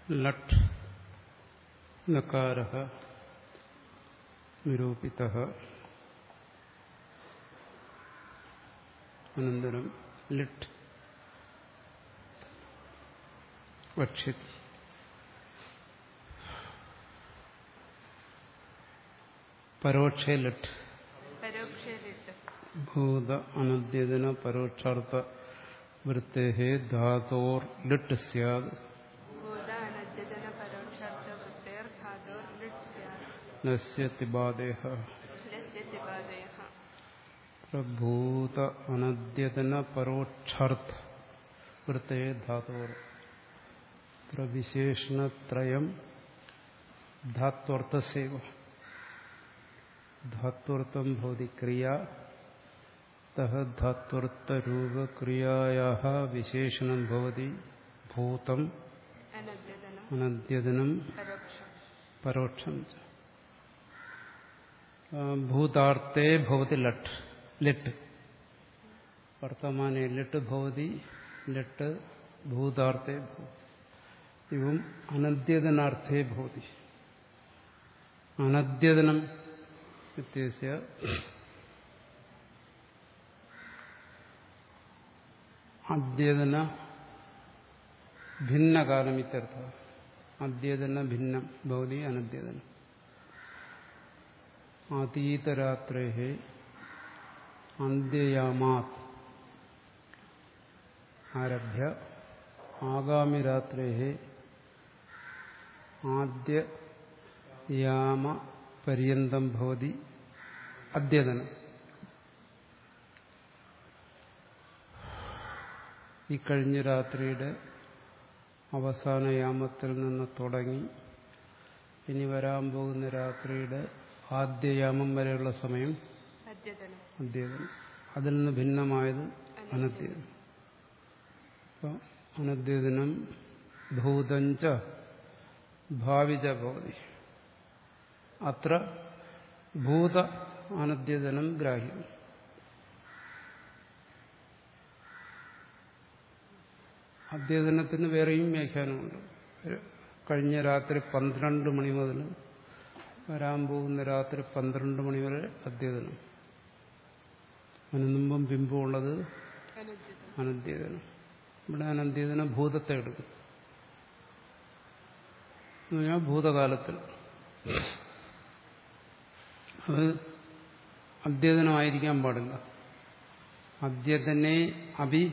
ലട്ട് നകാര നിരൂപിത അനന്തരം ലിട്ട് വക്ഷ്യതി പരോക്ഷേ ലിട്ട് പരോക്ഷലിട്ട് ഭൂത അനദ്യതന പരോക്ഷാർത്ഥ വൃത്തേ ധാതോർ ലിട്ട് സ്യാദ് ഭൂത അനദ്യതന പരോക്ഷാർത്ഥ വൃത്തേർ ധാതോർ ലിട്ട് സ്യാത് നസ്യ തിബാദേഹ ലസ്യ തിപാദയഃ പ്രഭൂത അനദ്യതന പരോക്ഷാർത്ഥ വൃത്തേ ധാതോർ വിശേഷണത്രയം ധാത്വർത്ഥസേവ ധാത്വർത്ഥം ഭവതി ക്രിയ തഹ ധാത്വർത്ഥരൂപക്രിയായാ വിശേഷണം ഭവതി ഭൂതം അനദ്യതനം അനദ്യതനം പരോക്ഷം പരോക്ഷം ച. ആ, ഭൂതാർത്ഥേ ഭവതി ലട്ട് ലിട്ട് വർത്തമാനെ ലിട്ട് ഭവതി ലിട്ട് ഭൂതാർത്ഥേ ഭവതി ഇവം അനദ്യതനാർത്ഥേ ഭവതി അനദ്യതനം വ്യത്യാസ്യ അദ്യതന ഭിന്നകാലം ഇത്യർത്ഥ അദ്യതന ഭിന്നം ഭവതി അനദ്യതനം അതീതരാത്രേ അന്ത്യയാമാത് ആരഭ്യ ആഗാമിരാത്രേ ആദ്യയാമ പര്യന്തം ഭവതി അദ്യതനം ഈ കഴിഞ്ഞ രാത്രിയുടെ അവസാന യാമത്തിൽ നിന്ന് തുടങ്ങി ഇനി വരാൻ പോകുന്ന രാത്രിയുടെ ആദ്യയാമം വരെയുള്ള സമയം അദ്യതനം അദ്യതനം അതിൽ നിന്ന് ഭിന്നമായത് അനദ്യതനം അപ്പോൾ അനദ്യതനം ഭൂതഞ്ച ഭാവിച്ച ഭവതി അത്ര ഭൂത അനദ്യതനം ഗ്രാഹ്യം അദ്യതനത്തിന് വേറെയും വ്യാഖ്യാനമുണ്ട് കഴിഞ്ഞ രാത്രി പന്ത്രണ്ട് മണി മുതൽ വരാൻ പോകുന്ന രാത്രി പന്ത്രണ്ട് മണി വരെ അദ്യതനം അതിന് മുമ്പും പിമ്പും ഉള്ളത് അനദ്യതനം അനദ്യതനം ഇവിടെ അനദ്യതന ഭൂതത്തെ എടുക്കും എന്ന് പറഞ്ഞാൽ ഭൂതകാലത്തിൽ അത് അദ്യതനമായിരിക്കാൻ പാടില്ല അദ്യതനെ അഭി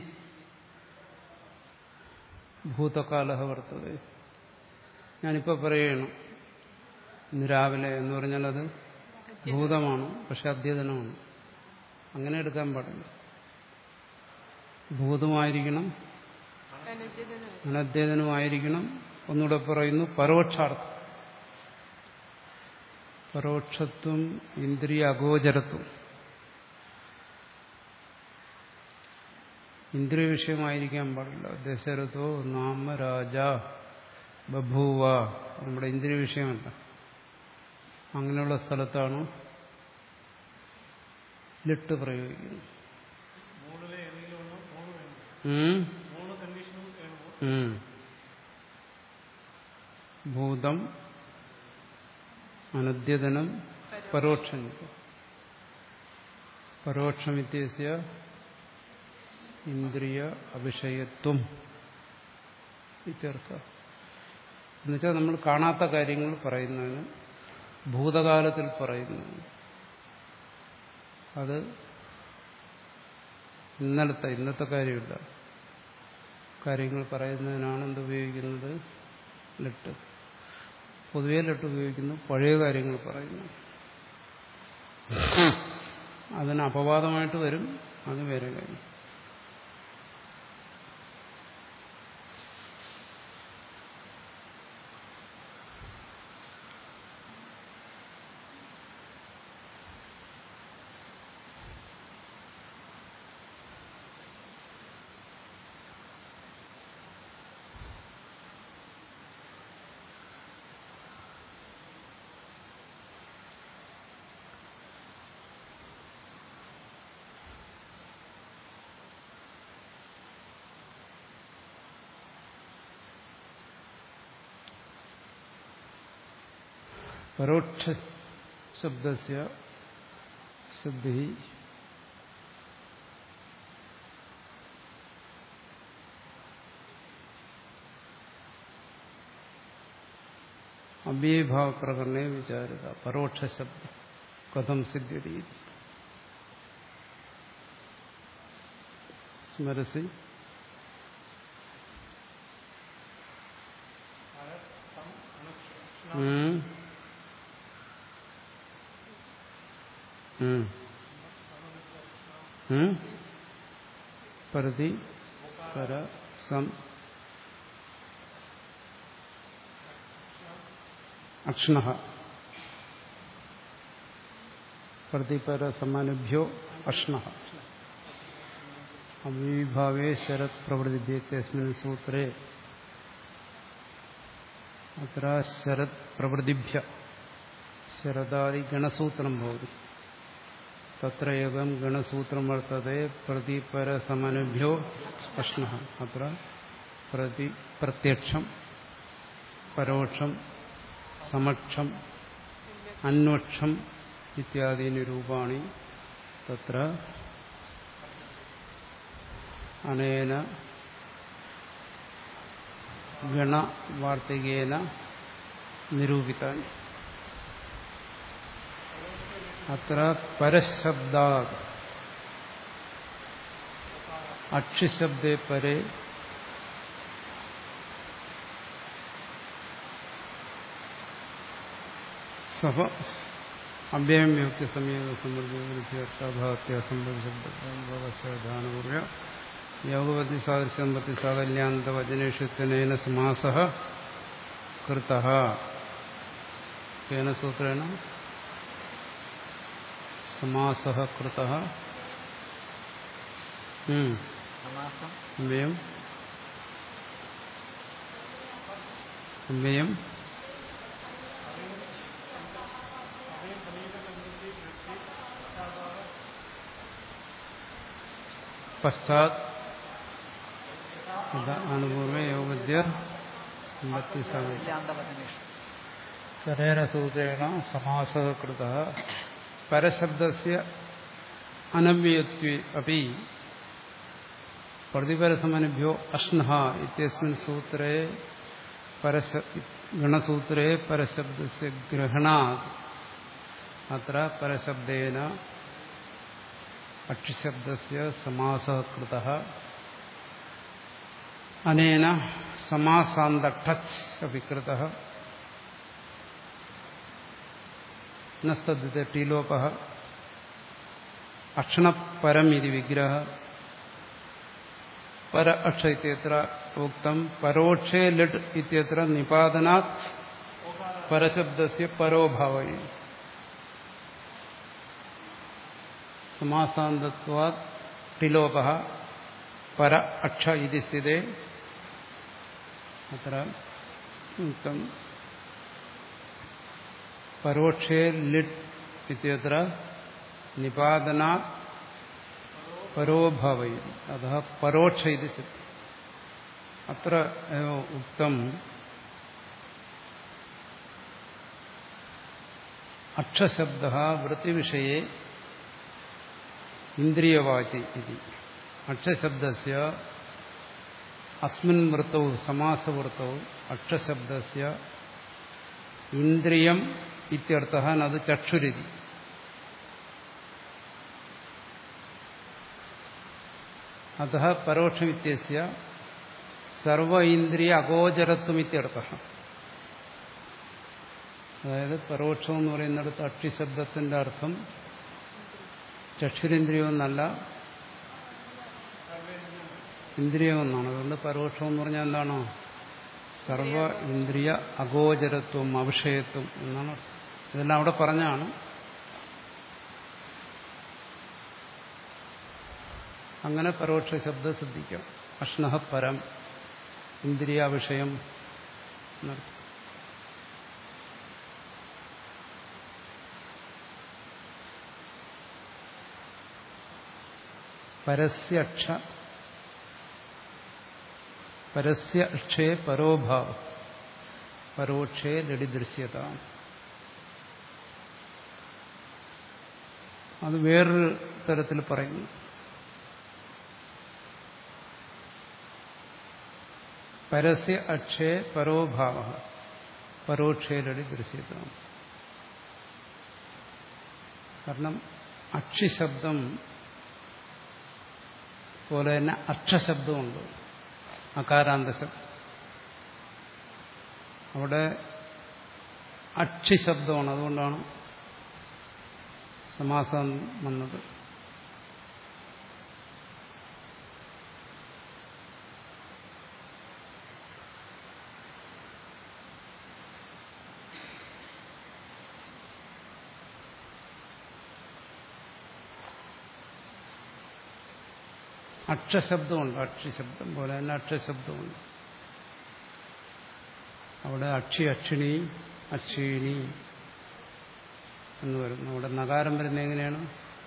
ഭൂതകാല വർത്തത ഞാനിപ്പോൾ പറയണം ഇന്ന് രാവിലെ എന്ന് പറഞ്ഞാൽ അത് ഭൂതമാണ് പക്ഷെ അദ്യതനമാണ് അങ്ങനെ എടുക്കാൻ പാടില്ല ഭൂതമായിരിക്കണം അനദ്യതനം അനദ്യതനുമായിരിക്കണം ഒന്നുകൂടെ പറയുന്നു പരോക്ഷാർത്ഥം പരോക്ഷത്വം ഇന്ദ്രിയ അഗോചരത്വം ഇന്ദ്രിയ വിഷയമായിരിക്കാൻ പാടില്ല ദശരഥോ നാമ രാജ ബഭൂവ നമ്മുടെ ഇന്ദ്രിയ വിഷയമല്ല അങ്ങനെയുള്ള സ്ഥലത്താണ് ലിട്ട് പ്രയോഗിക്കുന്നത് ഉം? ഉം. ഭൂതം അനദ്യതനം പരോക്ഷം പരോക്ഷമിത്യസ്യ ഇന്ദ്രിയ അവിഷയത്വം ഇത്യർത്ഥ എന്നുവെച്ചാൽ നമ്മൾ കാണാത്ത കാര്യങ്ങൾ പറയുന്നതിന് ഭൂതകാലത്തിൽ പറയുന്നതിന് അത് ഇന്നലത്തെ ഇന്നത്തെ കാര്യമില്ല കാര്യങ്ങൾ പറയുന്നതിനാണ് എന്ത് ഉപയോഗിക്കുന്നത് ലിട്ട് പൊതുവെ ലിട്ട് ഉപയോഗിക്കുന്നു പഴയ കാര്യങ്ങൾ പറയുന്നു അതിന് അപവാദമായിട്ട് വരും അത് വേറെ കാര്യം പരോക്ഷ ശബ്ദസ്യ സിദ്ധി അവ്യഭാവ പ്രകരണേ വിചാരിത പരോക്ഷ ശബ്ദം കഥം സിദ്ധ്യതി സ്മരസി ഉം. ഉം. ഉം. പ്രതി പര സം അക്ഷ്ണ പ്രതിപര സമാനുഭ്യോ അക്ഷ്ണ അവിഭാവേ ശരത് പ്രവൃത്തിഭ്യസ്മിൻ സൂത്രേ അത്ര ശരത് പ്രവൃത്തിഭ്യ ശരദാദി ഗണസൂത്രം ഭവതി തത്ര ഏകം ഗണസൂത്രം വർത്തത്തെ പ്രതിപരസമനുഭ്യോ അഷ്ണ അത്ര പ്രതി പ്രത്യക്ഷം പരോക്ഷം സമക്ഷം അന്വക്ഷം ഇത്യാദീനി രൂപാണി തത്ര അനേന ഗണവാർത്തികേന നിരൂപിതാനി അത്ര പരശബ്ദാ അക്ഷിശബ്ദേ പരേ സഭ അവ്യയം യുക്തി സംയോഗ സമൃദ്ധിയർത്ഥാഭാത്യാസംബന്ധശബ്ദാനപൂർവ്വ യോഗവതി സാദൃശ്യമ്പത്തി സാകല്യാന്ത വചനേഷത്വനേന സമാസ കൃത കേന സൂത്രേണ സമാസ കൃത സമാസം അവ്യയം അവ്യയം പശ്ചാത് അനുപൂർവേ യോഗദ്യർ സമ്പത്തി സാകല്യം ഇല്ലാന്തവചനേഷു തരേന സൂത്രേണ സമാസः कृतः പരശബ്ദസ്യ അനവ്യയത്വേ അപ്പി പ്രതിപരസമനുഭ്യോ അഷ്ണഃ ഇത്യസ്മിൻ സൂത്രേ പരശ ഗണസൂത്രേ പരശബ്ദസ്യ ഗ്രഹണാത് അത്ര പരശബ്ദേന അക്ഷിശബ്ദസ്യ സമാസः कृतः അനേന സമാസാന്തഠച്ച് അപി कृतः നസ്തദ്ധിത ടീലോപ അക്ഷണപരമിതി വിഗ്രഹ പര അക്ഷ ഇത്യത്ര ഉക്തം പരോക്ഷേ ലിട്ട് ഇത്യത്ര നിപാതനാത് പരശബ്ദസ്യ പരോഭാവ സമാസാന്തത്വാത് ടിലോപ പര അക്ഷ ഇതി സ്ഥിതേ അത്ര ഉക്തം പരോക്ഷേ ലിട്ട് ഇത്യത്ര നിപാതനാത് പരോഭവ അത പരോക്ഷ ഇത് സിദ്ധ അത്ര ഏവ ഉക്തം അക്ഷശബ്ദ വൃത്തിവിഷയെ ഇന്ദ്രിയവാചി ഇതി അക്ഷശബ്ദസ്യ അസ്മിൻ വൃത്തൗ സമാസവൃത്തൗ അക്ഷശബ്ദസ്യ ഇന്ദ്രിയം ഇത്യർത്ഥ നത് ചക്ഷുരിതി അത പരോക്ഷമിത്യസ്യ സർവ ഇന്ദ്രിയ അഗോചരത്വമിത്യർത്ഥ അതായത് പരോക്ഷം എന്ന് പറയുന്നിടത്ത് അക്ഷിശബ്ദത്തിന്റെ അർത്ഥം ചക്ഷുരേന്ദ്രിയം എന്നല്ല ഇന്ദ്രിയം എന്നാണ് അതുകൊണ്ട് പരോക്ഷം എന്ന് പറഞ്ഞാൽ എന്താണോ സർവ ഇന്ദ്രിയ അഗോചരത്വം അവിഷയത്വം എന്നാണ് അർത്ഥം. ഇതെല്ലാം അവിടെ പറഞ്ഞാണ് അങ്ങനെ പരോക്ഷ ശബ്ദം ശ്രദ്ധിക്കാം അഷ്ണഹ പരം ഇന്ദ്രിയ വിഷയം എന്നർത്ഥം പരസ്യക്ഷ പരസ്യ അക്ഷേ പരോഭാവ പരോക്ഷേ ലഡിദൃശ്യത അത് വേറൊരു തരത്തിൽ പറയുന്നു പരസ്യ അക്ഷയ പരോഭാവ പരോക്ഷയിലടി ദൃശ്യത്വം കാരണം അക്ഷിശബ്ദം പോലെ തന്നെ അക്ഷശബ്ദമുണ്ട് അകാരാന്ത ശബ്ദം അവിടെ അക്ഷിശബ്ദമാണ് അതുകൊണ്ടാണ് സമാസം വന്നത് അക്ഷശബ്ദമുണ്ട് അക്ഷിശബ്ദം പോലെ തന്നെ അക്ഷശബ്ദമുണ്ട് അവിടെ അക്ഷി അക്ഷിണി അക്ഷീണി എന്ന് വരുന്നു അവിടെ നകാരം വരുന്നത് എങ്ങനെയാണ്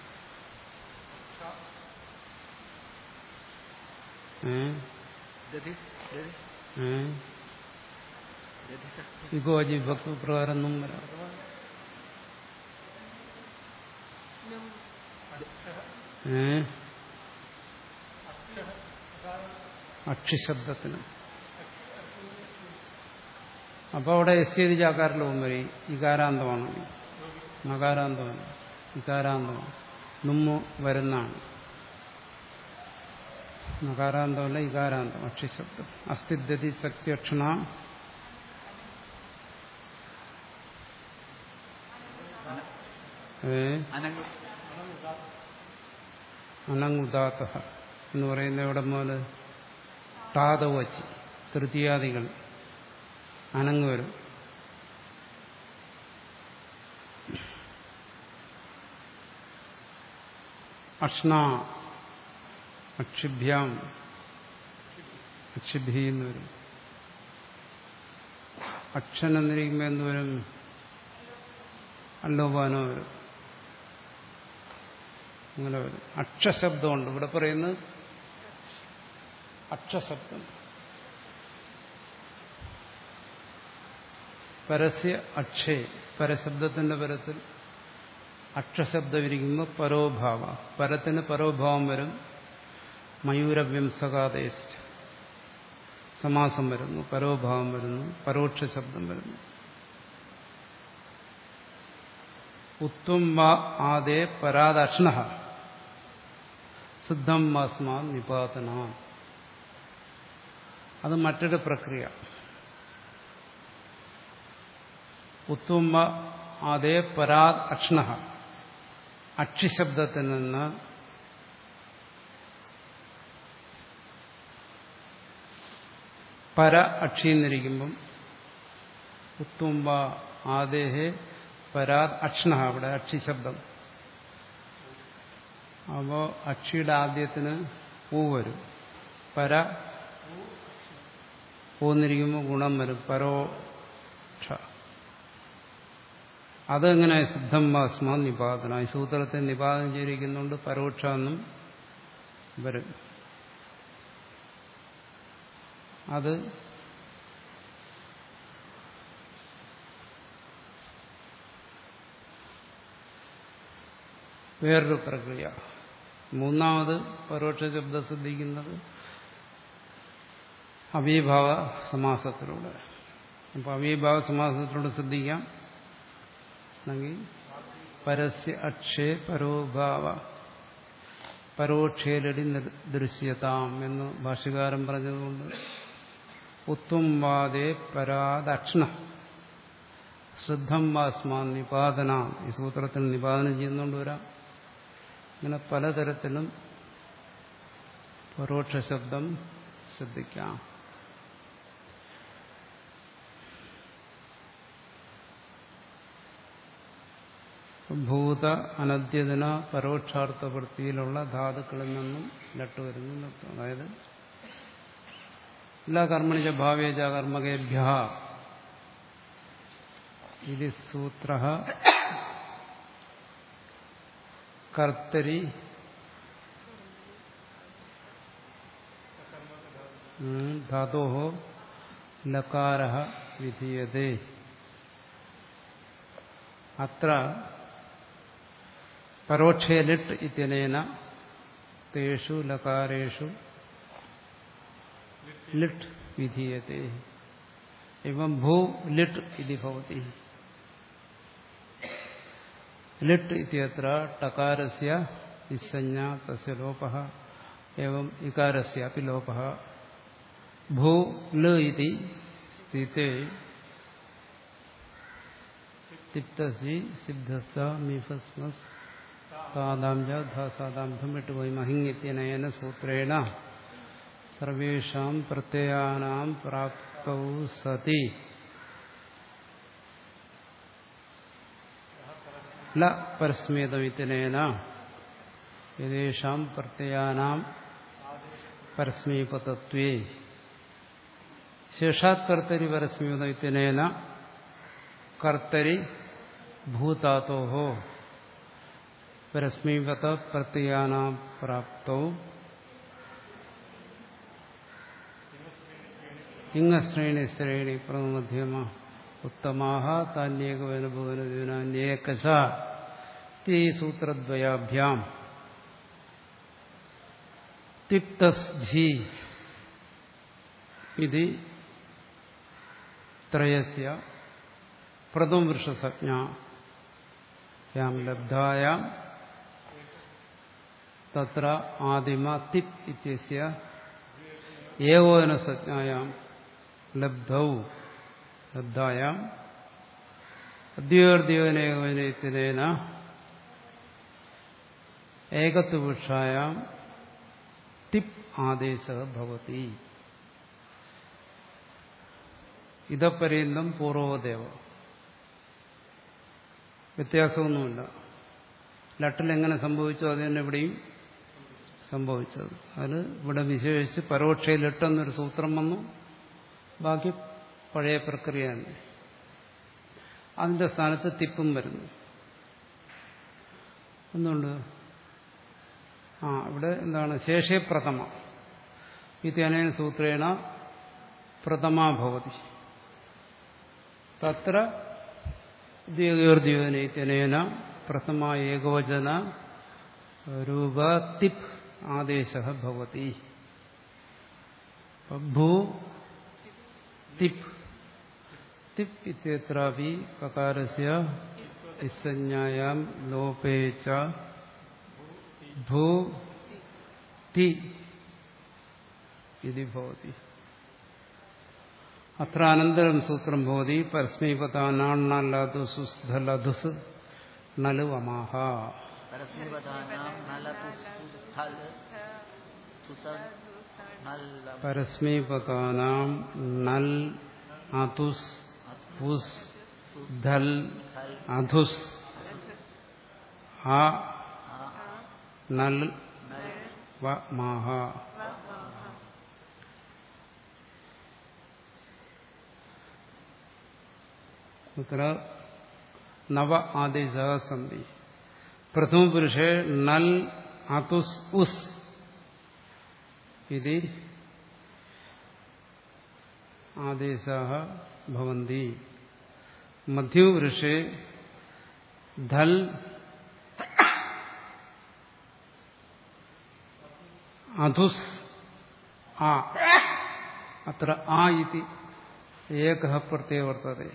ഏ ദധി ദധി ഏ ദധി ശക്തി വിഭോജി ഭക്തി പ്രകാരം ഒന്നും വരാം നും ഏ അക്ഷിശബ്ദത്തിന് അപ്പൊ അവിടെ എസ് ചെയ്ത് ചാക്കാരിലും വരും ഇകാരാന്തമാണ് നകാരാന്തമാണ് ഇകാരാന്തമാണ് നുമ്മു വരുന്നാണ് നകാരാന്തമല്ല ഇകാരാന്തം അക്ഷിശബ്ദം അസ്ഥിദ്യതി സത്യക്ഷണ ഏ അനങ്ങ് അനങ്ങുദാത്ത എന്ന് പറയുന്ന എവിടെ മുതൽ ടാതവച്ച് തൃതീയാദികൾ അനങ്ങ് വരും അഷ്ണ അക്ഷിഭ്യാം അക്ഷിഭി എന്ന് വരും അക്ഷൻ എന്നിരിക്കുമ്പോൾ എന്ത് വരും അല്ലോപാനോ വരും അങ്ങനെ വരും അക്ഷശബ്ദമുണ്ട് ഇവിടെ പറയുന്നത് അക്ഷശബ്ദം പരസ്യ അക്ഷേ പരശബ്ദത്തിന്റെ പരത്തിൽ അക്ഷശബ്ദം ഇരിക്കുമ്പോൾ പരോഭാവ പരത്തിന് പരോഭാവം വരും മയൂരവ്യംസകാദേശ സമാസം വരുന്നു പരോഭാവം വരുന്നു പരോക്ഷ ശബ്ദം വരുന്നു ഉത്വം വാ ആദേ പരാദക്ഷ്ണ സിദ്ധം വാസ്മാ നിപാതന അത് മറ്റൊരു പ്രക്രിയ ഉത്വം വാ ആദേ പരാദ് അക്ഷ്ണ അക്ഷിശബ്ദത്തിൽ നിന്ന് പര അക്ഷിന്നിരിക്കുമ്പം ഉത്തുംബ ആദേഹേ പരാത് അക്ഷ്ണ അവിടെ അക്ഷിശബ്ദം അപ്പോ അക്ഷിയുടെ ആദ്യത്തിന് പൂ വരും പര പൂന്നിരിക്കുമ്പോൾ ഗുണം വരും പരോക്ഷ അതെങ്ങനെ സിദ്ധം വാസ്മ നിപാതന ഈ സൂത്രത്തെ നിപാതനം ചെയ്തിരിക്കുന്നുണ്ട് പരോക്ഷ എന്നും വരും അത് വേറൊരു പ്രക്രിയ മൂന്നാമത് പരോക്ഷ ശബ്ദം ശ്രദ്ധിക്കുന്നത് അവീഭാവ സമാസത്തിലൂടെ അപ്പോൾ അവീഭാവ സമാസത്തിലൂടെ ശ്രദ്ധിക്കാം അല്ലെങ്കിൽ പരസ്യ അക്ഷേ പരോഭാവ പരോക്ഷേലടി ദൃശ്യതാം എന്ന് ഭാഷകാരൻ പറഞ്ഞതുകൊണ്ട് ഉത്വം വാദേ പരാദക്ഷ്ണ ശ്രദ്ധം വാസ്മാ നിപാതന ഈ സൂത്രത്തിൽ നിപാതനം ചെയ്യുന്നുകൊണ്ട് വരാം ഇങ്ങനെ പലതരത്തിലും പരോക്ഷ ശബ്ദം ശ്രദ്ധിക്കാം ഭൂത അനദ്യതന പരോക്ഷാർത്ഥ വൃത്തിയിലുള്ള ധാതുക്കളിൽ നിന്നും ലട്ട് വരുന്നു അതായത് എല്ലാ കർമ്മണിച്ച ഭാവേജ കർമ്മകേഭ്യ ഇത് സൂത്ര കർത്തരി ധാതോ ലകാര വിധീയതേ അത്ര പരോക്ഷേ ലിട്ട് ഇത്യനേന തേഷു ലകാരേഷു ലിട്ട് വിധീയത്തെ एवं भू लिट् इति भवति लिट् इत्यत्र टकारस्य इत्संज्ञा तस्य लोपः एवम् इकारस्यापि लोपः भू ल इति स्थिते तिप्तसि सिद्धस्थ मीफस्मस् तादां च धासादां धमिट् वैमहिङ् इत्यनेन सूत्रेण सर्वेषां प्रत्ययानां प्राप्तौ सति ल परस्मेदमित्यनेन यदेषां प्रत्ययानां परस्मैपतत्वे ശേഷാത് കർത്തരി പരസ്മീതത്തിനേന കർത്തരി ഭൂതാത്തോ പരസ്മീപത പ്രത്യയാനാം പ്രാപ്തൗ ഇങ്ങശ്രേണി ശ്രേണി പ്രമധ്യമ ഉത്തമാഹ താന്യേകവനഭുവനേകശ ഈ സൂത്രദ്വയാഭ്യാം തിക്തസ്ജി ഇത് ത്രയസ്യ പ്രഥമവൃഷസജ്ഞായാം ലബ്ധായാം തത്ര ആദിമ തിപ് ഇത്യസ്യ ഏകോദനസജ്ഞായാം ലബ്ധൗ ലബ്ധായാം അദ്യോർദ്യോനേകോദനത്തിനേന ഏകത്വവൃക്ഷായാം തിപ് ആദേശ ഭവതി ഇതപര്യന്തം പൂർവദേവ വ്യത്യാസമൊന്നുമില്ല ലട്ടിൽ എങ്ങനെ സംഭവിച്ചു അത് തന്നെ ഇവിടെയും സംഭവിച്ചത് അത് ഇവിടെ വിശേഷിച്ച് പരോക്ഷയിൽ എട്ടെന്നൊരു സൂത്രം വന്നു ബാക്കി പഴയ പ്രക്രിയ തന്നെ അതിന്റെ സ്ഥാനത്ത് തിപ്പും വരുന്നു എന്തുകൊണ്ട് ആ ഇവിടെ എന്താണ് ശേഷേ പ്രഥമ ഇത്യനേന സൂത്രേണ പ്രഥമാ ഭവതി തത്ര ദീർഘോർദ്യോനേന പ്രഥമ ഏകവചന രൂപ തിപ് ആദേശ ഭവതി ഭൂ തിപ് തിപ് ഇത്യത്രാപി കകാരസ്യ ഇസഞ്ജായാം ലോപേ ച ഭൂ തി ഇതി ഭവതി അത്ര അനന്തരം സൂത്രം ഭവതി പരസ്മൈപതാനാണ്ണലധുസുസ്ഥലധുസ് നലു വമാഹ परस्मैपदानां नलपुस्थल सुसन् नल् പരസ്മൈപതാനാം നൽ അതുസ് ഉസ് ധൽ അധുസ് ആ നൽ വ മാഹ तत्र नव आदेशाः सन्ति प्रथमपुरुषे नल् अतुस् उस् इति आदेशाः भवन्ति मध्यमपुरुषे धल् अधुस् आ अत्र आ इति एकः प्रत्ययः वर्तते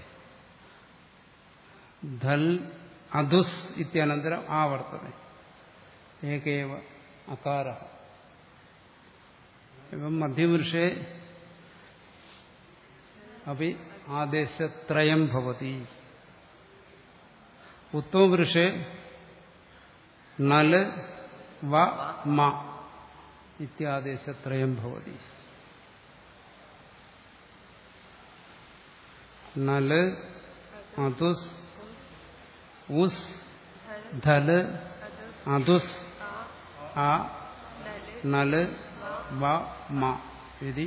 धल अधुस् इत्यनन्तरम् आ वर्तते एक एव अकारः एवं मध्यमपुरुषे अपि आदेशत्रयं भवति उत्तमपुरुषे नल व म इत्यादेशत्रयं भवति नल अधुस् उस् धल अधुस् आ नल व म इति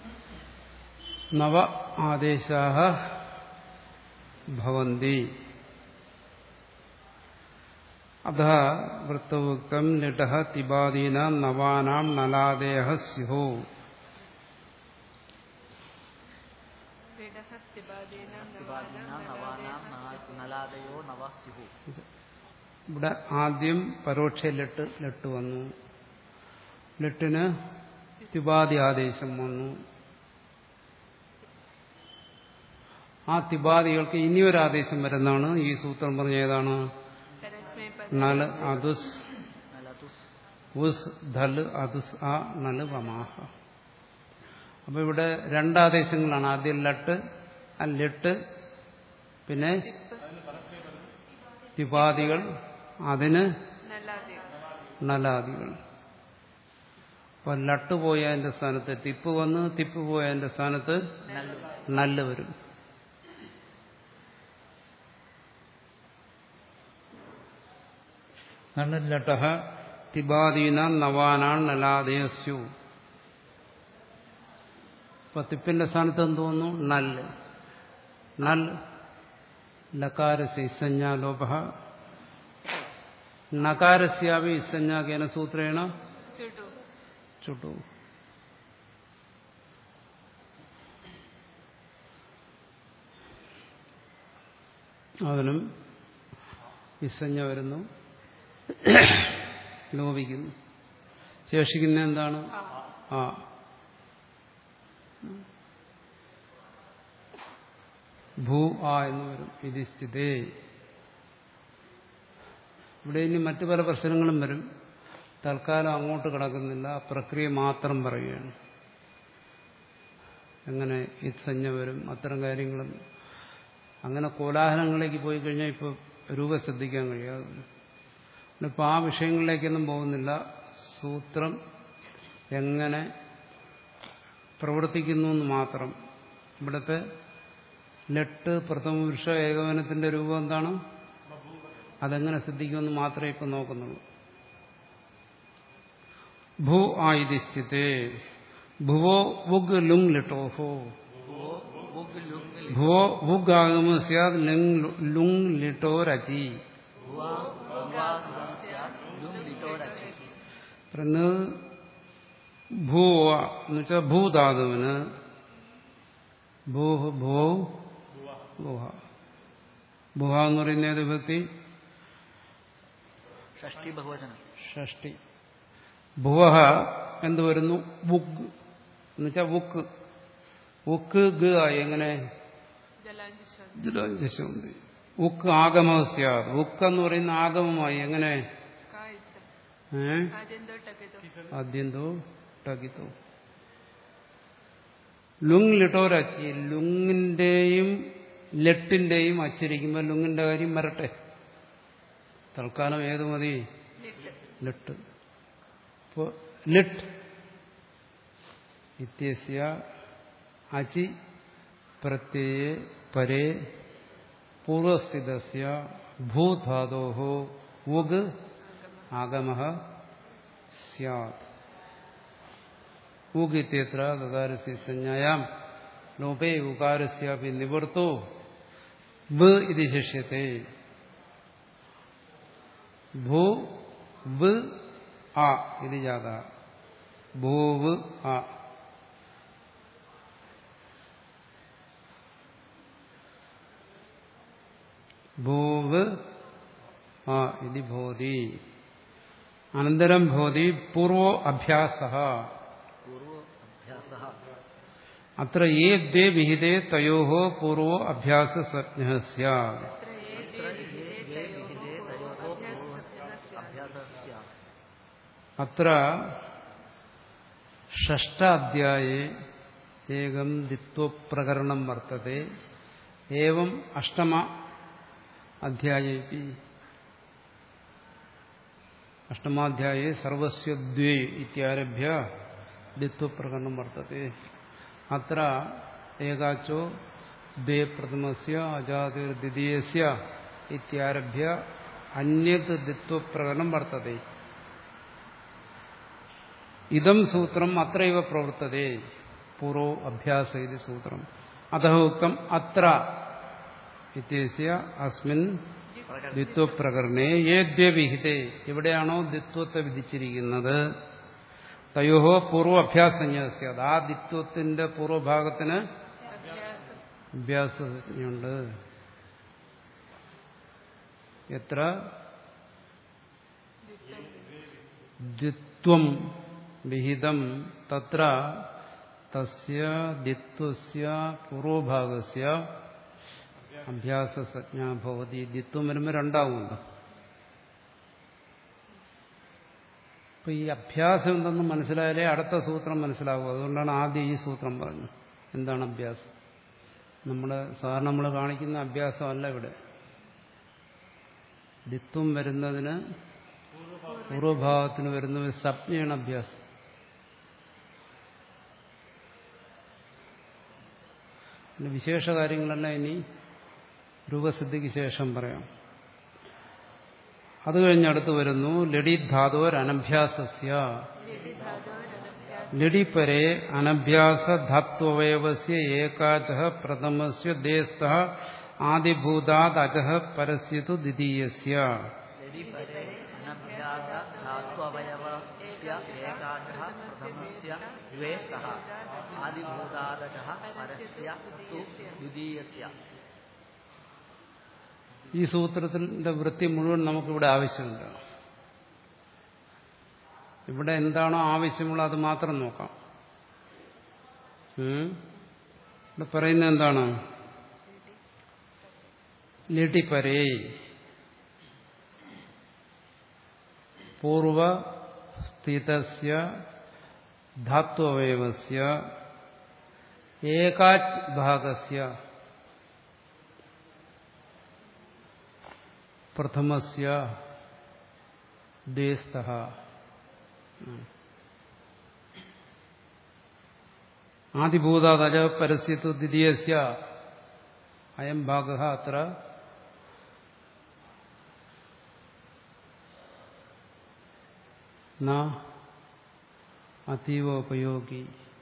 नव आदेशाः भवन्ति अतः वृत्तोक्तं निटः तिबादीनां नवानां नलादयः स्युः क्रीडः तिबादीनां नवानां तिबादीनां नवानां नवानां न- नलादयो नवः स्युः ഇത്. ഇവിടെ ആദ്യം പരോക്ഷ ലെട്ട് ലെട്ട് വന്നു ലെട്ടിന് തിബാദി ആദേശം വന്നു ആ തിബാദികൾക്ക് ഇനിയൊരു ആദേശം വരുന്നതാണ് ഈ സൂത്രം പറഞ്ഞ ഏതാണ് परस्मै നല് അതുസ് നലതുസ് ഉസ് ധല് അതുസ് ആ നല് വമാഹ അപ്പൊ ഇവിടെ രണ്ടാദേശങ്ങളാണ് ആദ്യം ലട്ട് ആ ലെട്ട് പിന്നെ തിപാദികൾ അതിന് नलादि നലാദികൾ അപ്പൊ ലട്ട് പോയതിന്റെ സ്ഥാനത്ത് തിപ്പ് വന്ന് തിപ്പ് പോയതിന്റെ സ്ഥാനത്ത് നല്ലു നല്ല് വരും ലട്ട തിബാദീന നവാനാൺ നലാദയസ്യു ഇപ്പൊ തിപ്പിന്റെ സ്ഥാനത്ത് എന്ത് തോന്നുന്നു നല്ല് നൽ ലകാരസ് ഇസഞ്ജാലോപ നകാരസ്യാവി ഇസഞ്ജാകേന സൂത്രേണ चुटु ചുട്ടു അതിനും വിസഞ്ജ വരുന്നു ലോപിക്കുന്നു ശേഷിക്കുന്ന എന്താണ് ആ ഭൂ ആ എന്ന് വരും ഇത് സ്ഥിതേ ഇവിടെ ഇനി മറ്റു പല പ്രശ്നങ്ങളും വരും തൽക്കാലം അങ്ങോട്ട് കിടക്കുന്നില്ല ആ പ്രക്രിയ മാത്രം പറയുകയാണ് എങ്ങനെ ഇത്സഞ്ജ വരും അത്തരം കാര്യങ്ങളും അങ്ങനെ കോലാഹലങ്ങളിലേക്ക് പോയി കഴിഞ്ഞാൽ ഇപ്പോൾ രൂപ ശ്രദ്ധിക്കാൻ കഴിയാതെ വരും. ഇപ്പോൾ ആ വിഷയങ്ങളിലേക്കൊന്നും പോകുന്നില്ല സൂത്രം എങ്ങനെ പ്രവർത്തിക്കുന്നു എന്ന് മാത്രം ഇവിടുത്തെ ലെട്ട് പ്രഥമപുരുഷ ഏകവനത്തിന്റെ രൂപം എന്താണ് അതെങ്ങനെ സിദ്ധിക്കുമെന്ന് മാത്രമേ ഇപ്പം നോക്കുന്നുള്ളൂ ഭൂ ആയിതി സ്ഥിതേ ഭുവോ വുഗ് ലുങ് ലിട്ടോഹോ ബുഗ് ലുങ് ഭുവോ വുഗ് ആഗമ സ്യാദ് ലിങ് ലുങ് ലിട്ടോ രചി ഭുവാ ഭുവാ സ്യാത് ലുങ് ലിട്ടോ രചി പറയുന്നത് ഭൂവ എന്ന് വെച്ചാൽ ഭൂധാതുവിന് ഭൂഹ് ഭൂ ഭൂഹ ഭൂഹ എന്ന് പറയുന്ന ഏത് വ്യക്തി ഷഷ്ടി ബഹുവചനം ഷഷ്ടി ഭുവഹ എന്ത് വരുന്നു വുഗ് എന്ന് വെച്ചാൽ വുക്ക് വുക്ക് ഗ ആയി എങ്ങനെ जलांजिशोद ജലാഞ്ജശുണ്ട് ഉക്ക് ആഗമസ്യാത് ഉക്ക് എന്ന് പറയുന്ന ആഗമമായി എങ്ങനെ कायित ഏ आदिन्दो टकितो ആദ്യന്തോ ടകിത്തോ ലുങ് ലിട്ടോരച്ചി ലുങ്ങിന്റെയും ലെട്ടിന്റെയും അച്ചിരിക്കുമ്പോൾ ലുങ്ങിന്റെ കാര്യം വരട്ടെ തൽക്കാലം ഏത് മതി लिट ലിട്ട് ഇപ്പോ ലിട്ട് ഇത്യസ്യ അചി പ്രത്യയ പരേ പൂർവസ്ഥിതസ്യ ഭൂധാതോ ഉഗ് ആഗമ സ്യാത് ഉഗ് ഇത്യത്ര ഗകാരസ്യ സംജ്ഞായാം ലോപേ ഉകാരസ്യാപി നിവർത്തോ വ് ഇത് ശിഷ്യത്തെ ഭൂ വ് ആ ഇത് ജാത ഭൂവ് ആ ഭൂവ് ആ ഇത് ഭൂതി അനന്തരം ഭൂതി പൂർവോ അഭ്യാസ പൂർവോ അഭ്യാസ അത്ര ഏ ദ്വേ വിഹിതേ തയോ പൂർവോ അഭ്യാസ സജ്ഞ സ്യാത് तत्र ये ദ്വേ വിഹിതേ തയോः പൂർവോ അഭ്യാസസ്യ അത്ര ഷഷ്ടാധ്യായേ ഏകം ദിത്വപ്രകരണം വർത്തത്തെ ഏവം അഷ്ടമ അധ്യായേപി അഷ്ടമാധ്യായേ സർവസ്യ ദ്വേ ഇത്യാരഭ്യ ദിത്വപ്രകരണം വർത്തത്തെ അത്ര ഏകാച്ചോ ദ്വേ പ്രഥമസ്യ അജാതിർദ്വിതീയസ്യ ഇത്യാരഭ്യ അന്യത് ദിത്വപ്രകരണം വർത്തത്തെ ഇതം സൂത്രം അത്രൈവ പ്രവർത്തതേ പൂർവോ അഭ്യാസ ഇത് സൂത്രം അത ഉക്തം അത്ര ഇത്യസ്യ അസ്മിൻ ദ്വിത്വപ്രകരണേ ഏദ്യ വിഹിതേ എവിടെയാണോ ദ്വിത്വത്തെ വിധിച്ചിരിക്കുന്നത് തയോഹോ പൂർവ്വ അഭ്യാസജ്ഞസ്യ ആ ദ്വിത്വത്തിന്റെ പൂർവ്വഭാഗത്തിന് അഭ്യാസജ്ഞയുണ്ട് എത്ര ദ്വിത്വം വിഹിതം തത്ര തസ്യ ദ്വിത്വസ്യ പൂർവഭാഗസ്യ അഭ്യാസസജ്ഞ ഭവതി ദ്വിത്വം വരുമ്പോൾ രണ്ടാവുമല്ലോ അപ്പൊ ഈ അഭ്യാസം എന്തെന്ന് മനസ്സിലായാലേ അടുത്ത സൂത്രം മനസ്സിലാവും അതുകൊണ്ടാണ് ആദ്യം ഈ സൂത്രം പറഞ്ഞു എന്താണ് അഭ്യാസം നമ്മൾ സാധാരണ നമ്മൾ കാണിക്കുന്ന അഭ്യാസമല്ല ഇവിടെ ദ്വിത്വം വരുന്നതിന് പൂർവഭാഗത്തിന് വരുന്ന ഒരു സപ്ഞയാണ് അഭ്യാസം പിന്നെ വിശേഷ കാര്യങ്ങളെല്ലാം ഇനി രൂപസിദ്ധിക്ക് ശേഷം പറയാം അത് കഴിഞ്ഞടുത്ത് വരുന്നു ലഡി ധാതോർ അനഭ്യാസസ്യ ലഡിപരെ അനഭ്യാസ ധാത്വവയവസ്യ ഏകാച പ്രഥമസ്യ ദേസ്ത ആദിഭൂതാത് അജഃ പരസ്യതു ദ്വിതീയസ്യ ലഡിപരെ അനഭ്യാസ ധാത്വവയവസ്യ ഏകാചഃ പ്രഥമസ്യ ദ്വേസ്തഃ ആദിഭൂതാദജഃ പരസ്യ തു ദ്വിതീയസ്യ ഈ സൂത്രത്തിന്റെ വൃത്തി മുഴുവൻ നമുക്കിവിടെ ആവശ്യമുണ്ട് ഇവിടെ എന്താണോ ആവശ്യമുള്ളത് അത് മാത്രം നോക്കാം ഉം? ഇവിടെ പറയുന്നത് എന്താണ് ലിട്ടിപ്പരേ പൂർവസ്ഥിതസ്യ ധാത്വവയവസ്യ ഏകാച്ച് ഭാഗസ്യ പ്രഥമസ്യ ദ്വേസ്ത ആദിഭൂതാദജ പരസ്യത്തു ദ്വിതീയസ്യ അയം ഭാഗ അത്ര ന അതീവോപയോഗി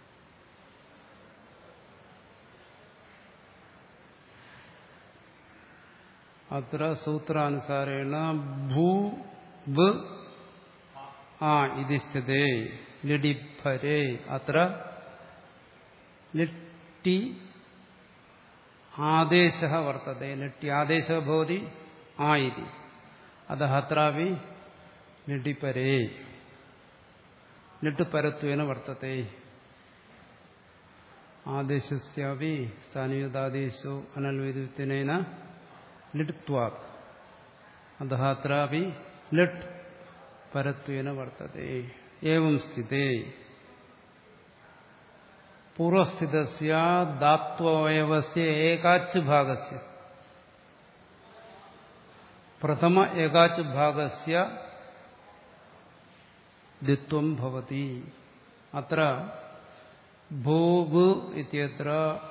അത്ര സൂത്രാനുസാരേണ ഭൂ വ് ആ ഇതിസ്ഥിതേ ലിഡിഫരേ അത്ര ലിട്ടി ആദേശ വർത്തത്തെ ലിട്ടി ആദേശ ഭവതി ആ ഇതി അത അത്രാപി ലിഡിപരേ ലിട്ട് പരത്വേന വർത്തത്തെ ആദേശസ്യാപി സ്ഥാനീയതാദേശോ അനൽവിദ്യനേന ലിട്വാത് അത അത്രാപി ലിട്ട് പരത്വേന വർത്തത്തെ ഏവം സ്ഥിതേ പൂർവസ്ഥിതസ്യ ദാത്വയവസ്യ ഏകാച്ച് ഭാഗസ്യ പ്രഥമ ഏകാച്ച് ഭാഗസ്യ ദ്വിത്വം ഭവതി അത്ര ഭൂവ് ഇത്യത്ര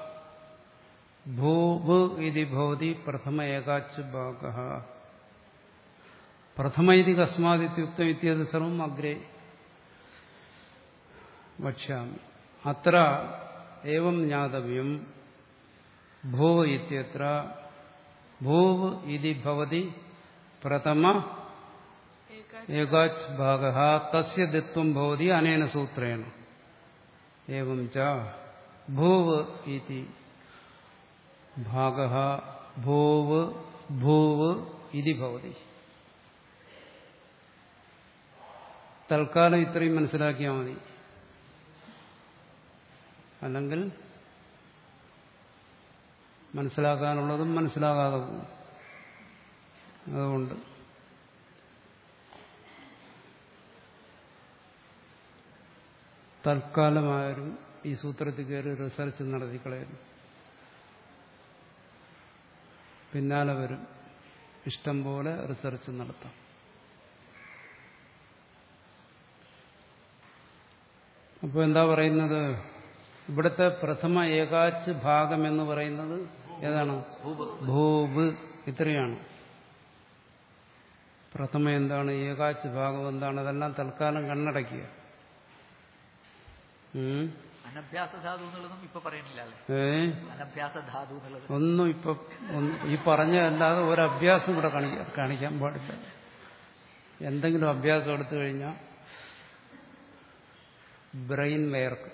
ഭൂവ് ഇതി ഭവതി പ്രഥമ ഏകാച്ച് ഭാഗ പ്രഥമ ഇതി കസ്മാദിത്യുക്തം ഇത്യത് സർവം അഗ്രേ വക്ഷ്യാമി അത്ര ഏവം ജ്ഞാതവ്യം ഭൂവ് ഇത്യത്ര ഭൂവ് ഇതി ഭവതി പ്രഥമ ഏകാച്ച് ഭാഗ തസ്യ ദിത്വം ഭവതി അനേന സൂത്രേണ ഏവം ച ഭൂവ് ഇതി ഭാഗ ഭൂവ് ഭൂവ് ഇതി ഭവതി തൽക്കാലം ഇത്രയും മനസ്സിലാക്കിയാൽ മതി അല്ലെങ്കിൽ മനസ്സിലാക്കാനുള്ളതും മനസ്സിലാകാതെ പോകും അതുകൊണ്ട് തൽക്കാലമായാലും ഈ സൂത്രത്തിൽ കയറി റിസർച്ച് നടത്തിക്കളയും പിന്നാലെ വരും ഇഷ്ടം പോലെ റിസർച്ച് നടത്താം അപ്പോൾ എന്താ പറയുന്നത് ഇവിടുത്തെ പ്രഥമ ഏകാച്ച് ഭാഗം എന്ന് പറയുന്നത് ഏതാണ് ഭൂവ് ഇത്രയാണ് പ്രഥമ എന്താണ് ഏകാച്ച് ഭാഗം എന്താണ് അതെല്ലാം തൽക്കാലം കണ്ണടയ്ക്കുക ഉം. അനഭ്യാസ ധാതു എന്നുള്ളതും ഇപ്പൊ പറയുന്നില്ല അല്ലേ ഏ അനഭ്യാസ ധാതു എന്നുള്ളത് ഒന്നും ഇപ്പൊ ഒന്നും ഈ പറഞ്ഞതല്ലാതെ ഒരു അഭ്യാസം ഇവിടെ കാണിക്കാൻ കാണിക്കാൻ പാടില്ല എന്തെങ്കിലും അഭ്യാസം എടുത്തു കഴിഞ്ഞാൽ ബ്രെയിൻ വയർക്ക്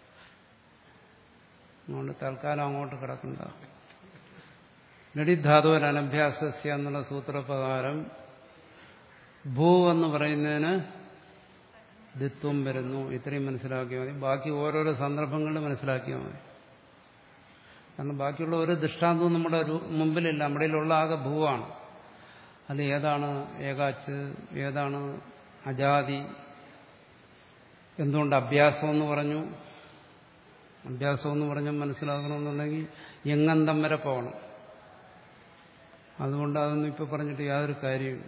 അതുകൊണ്ട് തൽക്കാലം അങ്ങോട്ട് കിടക്കണ്ട ലളിധാതുവൻ അനഭ്യാസസ്യ എന്നുള്ള സൂത്രപ്രകാരം ഭൂ എന്ന് പറയുന്നതിന് ദിത്വം വരുന്നു ഇത്രയും മനസ്സിലാക്കിയാൽ മതി ബാക്കി ഓരോരോ സന്ദർഭങ്ങളിൽ മനസ്സിലാക്കിയാൽ മതി കാരണം ബാക്കിയുള്ള ഒരു ദൃഷ്ടാന്തവും നമ്മുടെ ഒരു മുമ്പിലില്ല നമ്മുടെ ഉള്ള ആകെ ഭൂവാണ് അത് ഏതാണ് ഏകാച്ച് ഏതാണ് അജാതി എന്തുകൊണ്ട് അഭ്യാസം എന്ന് പറഞ്ഞു അഭ്യാസം എന്ന് പറഞ്ഞാൽ മനസ്സിലാക്കണമെന്നുണ്ടെങ്കിൽ എങ്ങന്തം വരെ പോകണം അതുകൊണ്ട് അതൊന്നും ഇപ്പൊ പറഞ്ഞിട്ട് യാതൊരു കാര്യമില്ല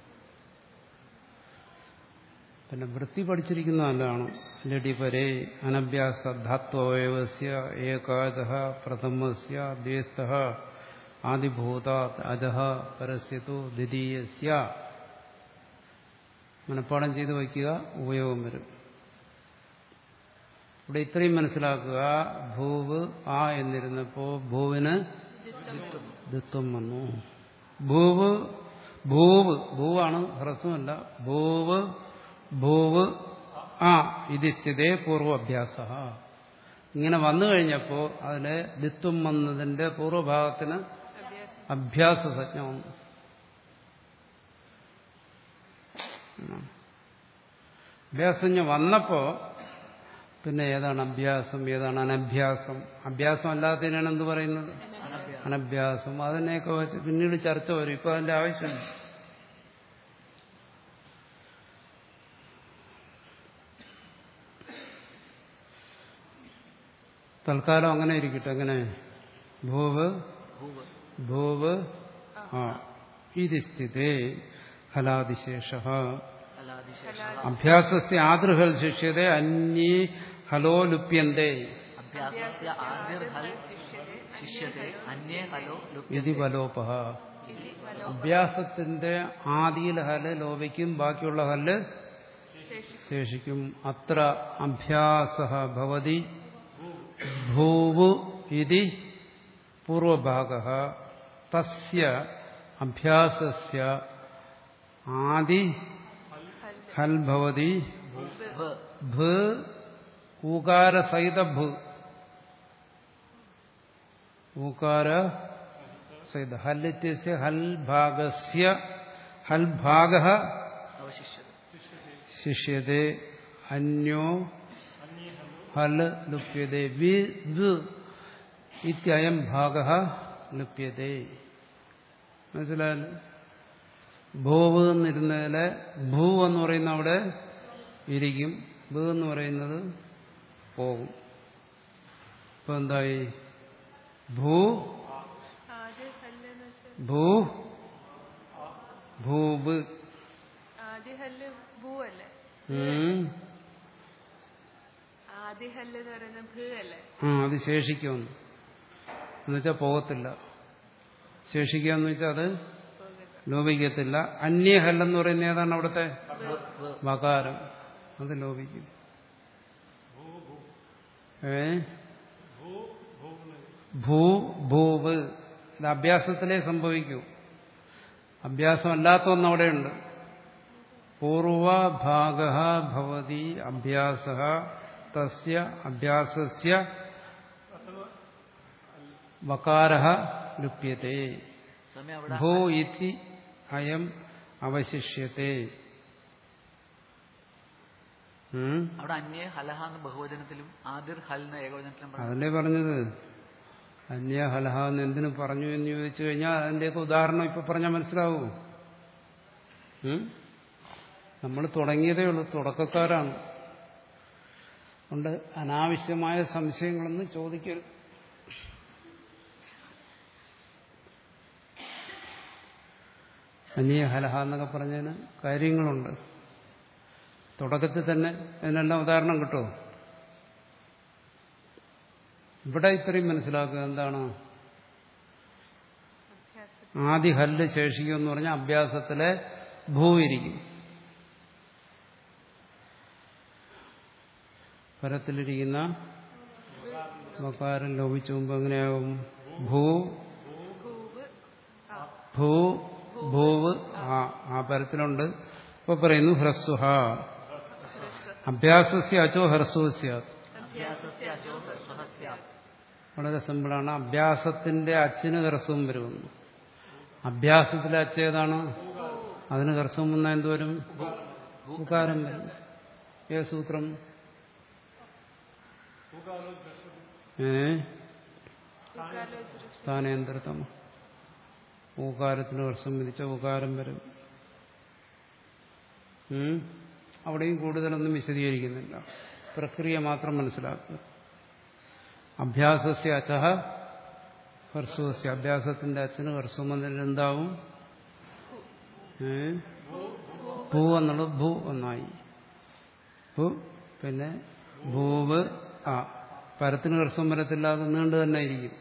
പിന്നെ വൃത്തി പഠിച്ചിരിക്കുന്ന നല്ലതാണ് ലഡിപരേ അനഭ്യാസ ധാത്വയവസ്യ ഏകാദ പ്രഥമസ്യ ദ്വേസ്ത ആദിഭൂത അജഹ പരസ്യതു ദ്വിതീയസ്യ മനഃപ്പാടം ചെയ്ത് വയ്ക്കുക ഉപയോഗം വരും ഇവിടെ ഇത്രയും മനസ്സിലാക്കുക ഭൂവ് ആ എന്നിരുന്നപ്പോ ഭൂവിന് ദിത്വം വന്നു ഭൂവ് ഭൂവ് ഭൂവാണ് ഹ്രസ്വമല്ല ഭൂവ് ഭൂവ് ആ ഇതിസ്ഥിതേ പൂർവാഭ്യാസ ഇങ്ങനെ വന്നു കഴിഞ്ഞപ്പോൾ അതിലെ ദിത്വം വന്നതിന്റെ പൂർവ്വഭാഗത്തിന് അഭ്യാസ സജ്ഞ വന്നു അഭ്യാസജ്ഞ വന്നപ്പോ പിന്നെ ഏതാണ് അഭ്യാസം ഏതാണ് അനഭ്യാസം അഭ്യാസം അല്ലാത്തതിനാണ് എന്ത് പറയുന്നത് അനഭ്യാസം അതിനെയൊക്കെ വെച്ച് പിന്നീട് ചർച്ച വരും ഇപ്പൊ അതിന്റെ ആവശ്യമില്ല തൽക്കാലം അങ്ങനെ ഇരിക്കട്ടെ എങ്ങനെ ഭൂവ് ഭൂവ് ഭൂവ് ആ ഇത് സ്ഥിതേ ഹലാതിശേഷ ഫലാദിശേഷ അഭ്യാസസ്യ ആദൃഹൽ ശിഷ്യത അന്യേ ഹലോ ലുപ്യന്തേ അഭ്യാസസ്യ ആദിർഹൽ ശിഷ്യത്തെ അന്യേ ഹലോ ഇതി ലുപ്യത്തെ വലോപഹ അഭ്യാസത്തിന്റെ ആദിയിൽ ഹല് ലോപിക്കും ബാക്കിയുള്ള ഹല് ശേഷിക്കും അത്ര അഭ്യാസ ഭവതി ഭൂവു ഇതി പൂർവഭാഗ തസ്യ അഭ്യാസസ്യ ആദി ഹൽ ഭവതി ഭ ഭ ഊകാരസഹിത ഭ ഊകാര സഹിത ഹൽ ഇത്യസ്യ ഹൽ ഭാഗസ്യ ഹൽ ഭാഗ അവശിഷ്യത ശിഷ്യത്തെ അന്യോ ഹൽ ലുപ്യത്തെ വി വ് ഇത്യയം ഭാഗ ലുപ്യത്തെ മനസ്സിലായല്ലോ ഭൂവ് എന്നിരുന്നതിലെ ഭൂ എന്ന് പറയുന്ന അവിടെ ഇരിക്കും ഭൂ എന്ന് പറയുന്നത് പോകും ഇപ്പൊ എന്തായി ഭൂ ആദ്യ ഹല്ല് എന്ന് വെച്ചാൽ ഭൂ ഭൂവ് ആദ്യ ഹല്ല് ഭൂ അല്ലേ ഉം. ആദ്യ ഹല്ല് എന്ന് പറയുന്നത് ഭൂ അല്ലേ ആ അത് ശേഷിക്കുമെന്ന് എന്നുവെച്ചാൽ പോകത്തില്ല ശേഷിക്കുക എന്ന് വെച്ചാൽ അത് ലോപിക്കത്തില്ല അന്യഹല്ലെന്ന് പറയുന്ന ഏതാണ് അവിടുത്തെ ഭ ഭ വകാരം അത് ലോപിക്കും ഏ ഭൂ ഭൂവ് ഇത് അഭ്യാസത്തിലേ സംഭവിക്കൂ അഭ്യാസമല്ലാത്ത ഒന്ന് അവിടെയുണ്ട് പൂർവഭാഗ ഭവതി അഭ്യാസ തസ്യ അഭ്യാസസ്യ വകാര ലുപ്യത്തെ സമയം അവിടെ ഭൂ ഇതി അയം അവശിഷ്യത്തെ ഉം? അവിടെ അന്യേ ഹലഹ എന്ന ബഹുവചനത്തിലും ആദിർ ഹൽ എന്ന ഏകവചനത്തിലും പറഞ്ഞു അതല്ലേ പറഞ്ഞത് അന്യ ഹലഹ എന്ന് എന്തിനു പറഞ്ഞു എന്ന് ചോദിച്ചു കഴിഞ്ഞാൽ അതിന്റെയൊക്കെ ഉദാഹരണം ഇപ്പൊ പറഞ്ഞാൽ മനസ്സിലാവൂ നമ്മൾ തുടങ്ങിയതേ ഉള്ളൂ തുടക്കക്കാരാണ് അതുകൊണ്ട് അനാവശ്യമായ സംശയങ്ങളൊന്നും ചോദിക്കരുത് അന്യ ഹലഹ എന്നൊക്കെ പറഞ്ഞതിന് കാര്യങ്ങളുണ്ട് തുടക്കത്തിൽ തന്നെ അതിനെല്ലാം ഉദാഹരണം കിട്ടുമോ ഇവിടെ ഇത്രയും മനസ്സിലാക്കുക എന്താണ് അഭ്യാസം ആദ്യ ഹല്ല് ശേഷിക്കും എന്ന് പറഞ്ഞാൽ അഭ്യാസത്തിലെ ഭൂ ഇരിക്കും പരത്തിലിരിക്കുന്ന വക്കാരം ലോപിച്ചു മുമ്പ് എങ്ങനെയാകും ഭൂ ഭൂവ് ആ ഭൂ ഭൂവ് ആ ആ പരത്തിലുണ്ട് ഇപ്പൊ പറയുന്നു ഹ്രസ്വഹ അഭ്യാസസ്യ അച്ചോ ഹ്രസ്വസ്യ അഭ്യാസസ്യ അജോ ഹ്രസ്വഹസ്യ വളരെ സിമ്പിളാണ് അഭ്യാസത്തിന്റെ അച്ചിന് ഹ്രസ്വം വരുമെന്ന് അഭ്യാസത്തിലെ അച്ച് ഏതാണ് അതിന് ഹർസ്വം വന്നാൽ എന്തോരും ഉകാരം വരും ഏ സൂത്രം ഏ സ്ഥാനേന്ദ്രതം ഊകാരത്തിന് ഹർസ്വം വിധിച്ച ഉകാരം വരും ഉം? അവിടെയും കൂടുതലൊന്നും വിശദീകരിക്കുന്നില്ല പ്രക്രിയ മാത്രം മനസ്സിലാക്കുക അഭ്യാസസ്യ അച്ഛ ഹർസ്വസ്യ അഭ്യാസത്തിന്റെ അച്ഛന് ഹർസ്വം വന്നിട്ട് എന്താവും ഏ ഭൂ എന്നുള്ളത് ഭൂ എന്നായി ഭൂ പിന്നെ ഭൂവ് ആ പരത്തിന് ഹർസ്വം വരത്തില്ല അത് നീണ്ടു തന്നെ ഇരിക്കും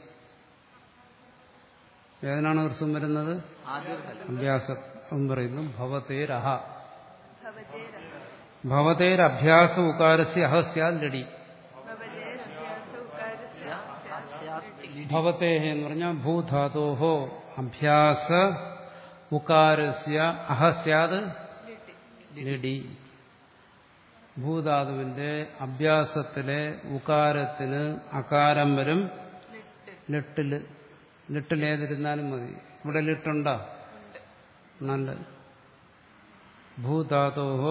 ഏതിനാണ് ഹർസ്വം വരുന്നത് ആദിർഹൽ അഭ്യാസം പറയുന്നു ഭവതേരഹ ഭവതേരഹ ഭവതേരഭ്യാസ ഉകാരസ്യ അഹസ്യാൽ ലടി ഭവതേരഭ്യാസ ഉകാരസ്യ അസ്യാത് ലിടി ഭവതേഹ എന്ന് പറഞ്ഞാൽ ഭൂധാതോഹോ അഭ്യാസ ഉകാരസ്യ അഹസ്യാത് ലിട്ടി ലടി ഭൂധാതുവിന്റെ അഭ്യാസത്തിലെ ഉകാരത്തിന് അകാരം വരും ലിട്ട് ലിട്ടില് ലിട്ടിൽ ഏതിരുന്നാലും മതി ഇവിടെ ലിട്ടുണ്ടോ ഉണ്ട് നല്ലത് ഭൂധാതോഹോ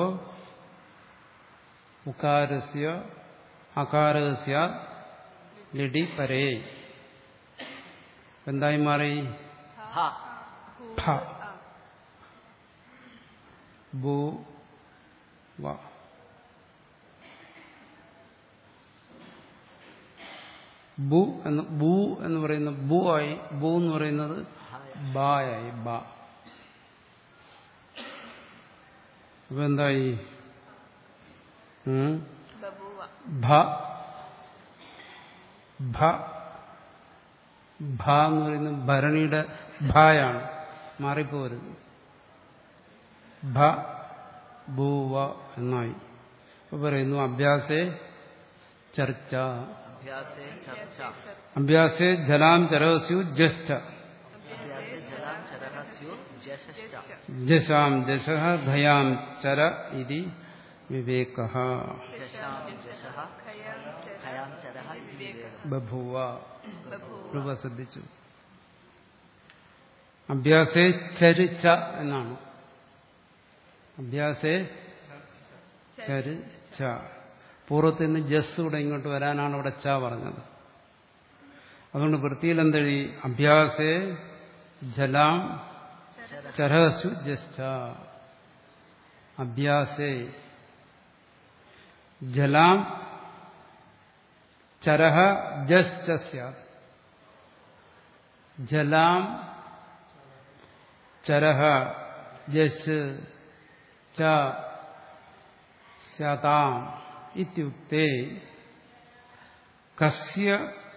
ഉകാരസ്യ അകാരസ്യ ലിടി പരേ എന്തായി മാറി ഹ ഭ ഭൂ വ ബു എന്ന് ബു എന്ന് പറയുന്ന ബു ആയി ബു എന്ന് പറയുന്നത് ബായായി ബ അപ്പൊ എന്തായി ഉം? ബഭുവ ഭ ഭ ഭ എന്ന് പറയുന്നത് ഭരണിയുടെ ഭായാണ് മാറിപ്പോരുത് ഭ ഭൂവ എന്നായി ഇപ്പൊ പറയുന്നു അഭ്യാസേ ചർച്ച അഭ്യാസേ ചർച്ച അഭ്യാസേ ജലാം ചരസ്യു ജസ്റ്റ അഭ്യാസേ ജലാം ചരഹ സ്യുർ ജശശ്ച ജശാം ജശ ഘയാം ചര ഇതി വിവേക ജശാം ജശഃ ഖയാം ചര ഖയാം ചരഹ ഇതി വിവേകം ബഭൂവ ബഭൂവ രൂപ ശ്രദ്ധിച്ചു അഭ്യാസേ ചരിച്ച എന്നാണ് അഭ്യാസേ ചര് ച പൂർവ്വത്തിൽ നിന്ന് ജസ് ഇവിടെ ഇങ്ങോട്ട് വരാനാണ് ഇവിടെ ച പറഞ്ഞത് അതുകൊണ്ട് വൃത്തിയിൽ എന്തെഴുതി അഭ്യാസേ ജലാം ചരഹസു ജസ്റ്റ അഭ്യാസേ ജലാം ചരഹ ജശ്ച സ്യാത് ജലാം ചരഹ ജസ് ച സ്യാതാം ഇത്യുക്തേ കസ്യ